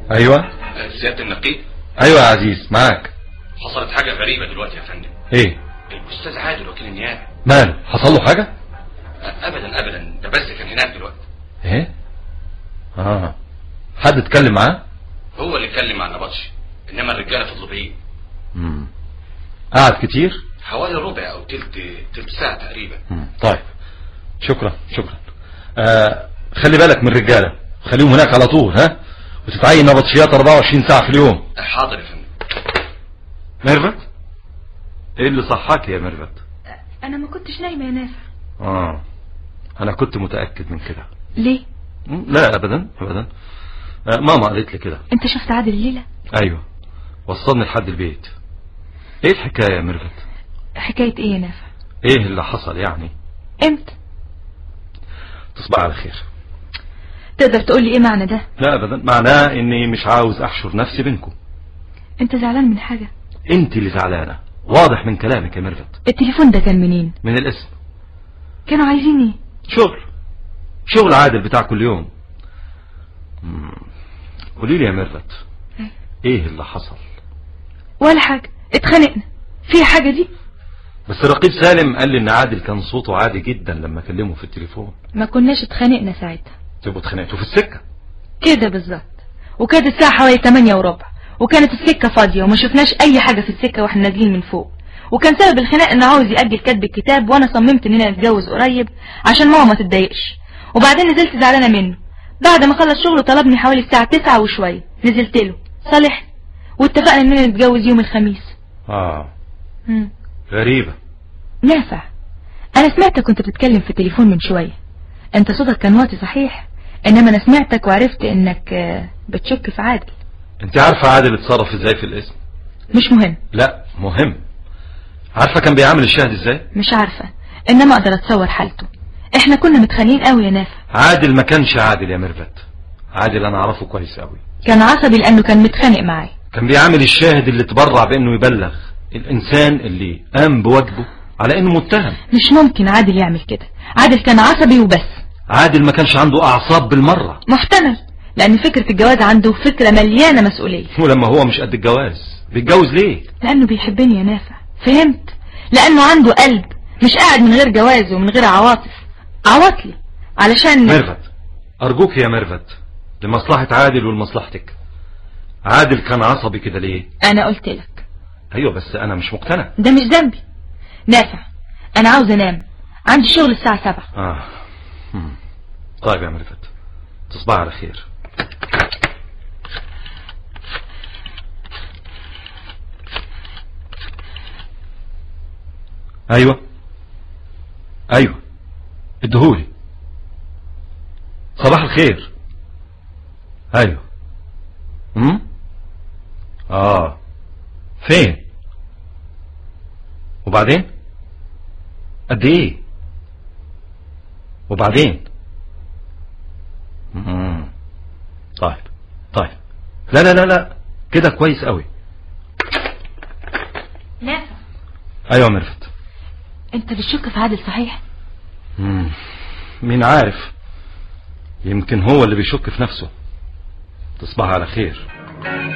ايوه سيادة النقيب ايوه يا عزيز معاك حصلت حاجة غريبة دلوقتي يا فندم ايه الأستاذ عادل وكيل النيابة ماله حصل له حاجة أبدا أبدا ده بس كان هناك دلوقتي ايه اه حد اتكلم معاه هو اللي اتكلم مع النبطشي إنما الرجالة فضلوا بعيد مم. قعد كتير حوالي ربع أو تلت تلت ساعة تقريبا مم. طيب شكرا شكرا آه خلي بالك من الرجالة خليهم هناك على طول ها وتتعين نبطشيات 24 ساعة في اليوم حاضر يا فندم ميرفت ايه اللي صحاك يا ميرفت انا ما كنتش نايمه يا نافع اه انا كنت متأكد من كده ليه مم، لا ابدا ابدا آه ماما قالت لي كده انت شفت عادل الليله ايوه وصلني لحد البيت ايه الحكاية يا ميرفت حكايه ايه يا نافع ايه اللي حصل يعني امتى تصبح على خير تقدر تقول لي ايه معنى ده لا ابدا معناه اني مش عاوز احشر نفسي بينكم انت زعلان من حاجه انت اللي زعلانة واضح من كلامك يا ميرفت التليفون ده كان منين من الاسم كانوا عايزين ايه شغل شغل عادل بتاع كل يوم مم. قولي لي يا ميرفت أيوة. ايه اللي حصل ولا حاجه اتخانقنا في حاجه دي بس رقيب سالم قال لي ان عادل كان صوته عادي جدا لما كلمه في التليفون ما كناش اتخانقنا ساعتها تبقوا اتخانقتوا في السكة كده بالظبط وكانت الساعه حوالي 8 وربع وكانت السكه فاضيه وما شفناش اي حاجه في السكه واحنا نازلين من فوق وكان سبب الخناق انه عاوز ياجل كتب الكتاب وانا صممت اننا نتجوز قريب عشان ماما ما تتضايقش وبعدين نزلت زعلانه منه بعد ما خلص شغله طلبني حوالي الساعه 9 وشويه نزلت له صالحني واتفقنا اننا نتجوز يوم الخميس اه مم. غريبة نافع انا سمعتك كنت بتتكلم في التليفون من شويه انت صوتك كان واطي صحيح انما انا سمعتك وعرفت انك آه، بتشك في عادل انت عارفة عادل اتصرف ازاي في الاسم مش مهم لا مهم عارفة كان بيعمل الشاهد ازاي مش عارفة انما اقدر اتصور حالته احنا كنا متخانقين قوي يا نافع عادل ما كانش عادل يا ميرفت عادل انا اعرفه كويس قوي كان عصبي لانه كان متخانق معايا كان بيعامل الشاهد اللي تبرع بانه يبلغ الانسان اللي قام بواجبه على انه متهم مش ممكن عادل يعمل كده عادل كان عصبي وبس عادل ما كانش عنده اعصاب بالمرة محتمل لان فكرة الجواز عنده فكرة مليانة مسؤولية ولما هو مش قد الجواز بيتجوز ليه لانه بيحبني يا نافع فهمت لانه عنده قلب مش قاعد من غير جواز ومن غير عواطف عواطلي علشان ميرفت ارجوك يا ميرفت لمصلحة عادل ولمصلحتك عادل كان عصبي كده ليه انا قلت لك ايوه بس انا مش مقتنع ده مش ذنبي نافع انا عاوز انام عندي شغل الساعة سبعة اه مم. طيب يا ميرفت تصبح على خير ايوه ايوه ادهولي صباح الخير ايوه امم اه فين وبعدين قد ايه وبعدين مم. طيب طيب لا لا لا لا كده كويس قوي نافع ايوه ميرفت انت بتشك في عادل صحيح مم. مين عارف يمكن هو اللي بيشك في نفسه تصبح على خير